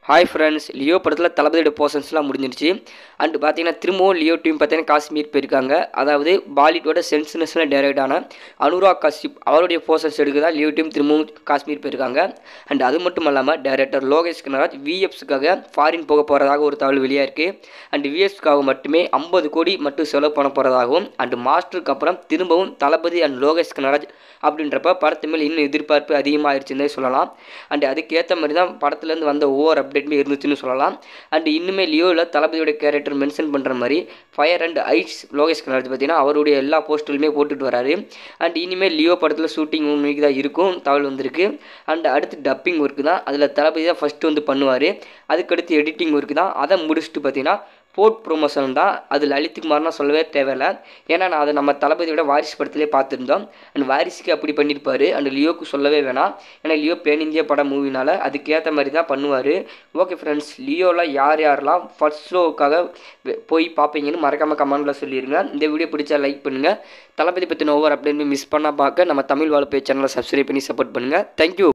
hi friends Leo படத்தில் தளபதியோட போர்ஷன்ஸ்லாம் முடிஞ்சிருச்சு அண்ட் பார்த்தீங்கன்னா திரும்பவும் லியோ டீம் பார்த்தீங்கன்னா காஷ்மீர் போயிருக்காங்க அதாவது பாலிவுட்டோட சென்சேஷனல் டைரக்டான அனுராக் கஷ்யப் அவருடைய போர்ஷன்ஸ் எடுக்க தான் லியோ டீம் திரும்பவும் காஷ்மீர் போயிருக்காங்க அண்ட் அது மட்டும் இல்லாமல் டைரக்டர் லோகேஷ் கனராஜ் விஎஃப்ஸுக்காக ஃபாரின் போக போகிறதாக ஒரு தகவல் வெளியாக இருக்குது அண்ட் விஎஃப்ஸ்க்காக மட்டுமே ஐம்பது கோடி மட்டும் செலவு பண்ண போகிறதாகவும் அண்ட் மாஸ்டருக்கு அப்புறம் திரும்பவும் தளபதி அண்ட் லோகேஷ் கனராஜ் அப்படின்றப்ப படத்து மேல் இன்னும் எதிர்பார்ப்பு அதிகமாகிருச்சுன்னே சொல்லலாம் அண்ட் அதுக்கேற்ற மாதிரி தான் படத்துலேருந்து வந்த ஒவ்வொரு அப்டேட்டுமே இருந்துச்சுன்னு சொல்லலாம் அண்ட் இன்னுமே லியோவில் தளபதியோட கேரக்டர் மென்ஷன் பண்ணுற மாதிரி fire and ice Lokesh Kanagaraj பார்த்தீங்கன்னா அவருடைய எல்லா போஸ்டருமே போட்டுட்டு வராரு அண்ட் இனிமேல் லியோ படத்தில் ஷூட்டிங் இன்னைக்கு தான் இருக்கும் தகவல் வந்திருக்கு அண்ட் அடுத்து டப்பிங் ஒர்க்கு தான் அதில் தளபதி தான் ஃபஸ்ட்டு வந்து பண்ணுவார் அதுக்கடுத்து எடிட்டிங் ஒர்க்கு தான் அதை முடிச்சுட்டு பார்த்தீங்கன்னா போர்ட் ப்ரொமோஷன் தான் அது லலித்குமார்னா சொல்லவே தேவையில்ல ஏன்னா நான் அதை நம்ம தளபதியோட வாரிசு படத்திலே பார்த்துருந்தோம் அண்ட் வாரிசுக்கு அப்படி பண்ணியிருப்பாரு அண்ட் லியோக்கு சொல்லவே வேணாம் ஏன்னா லியோ பேன் இந்தியா படம் மூவினால அதுக்கேற்ற மாதிரி தான் பண்ணுவார் ஓகே ஃப்ரெண்ட்ஸ் லியோவில் யார் யாரெல்லாம் ஃபர்ஸ்ட் ஷோவுக்காக போய் பார்ப்பீங்கன்னு மறக்காமல் கமெண்ட்டில் சொல்லிடுங்க இந்த வீடியோ பிடிச்சா லைக் பண்ணுங்கள் தளபதி பற்றின ஒவ்வொரு அப்டேட்டுமே மிஸ் பண்ணால் பார்க்க நம்ம தமிழ் வாழ்ப்பை சேனலை சப்ஸ்கிரைப் பண்ணி சப்போர்ட் பண்ணுங்கள் தேங்க்யூ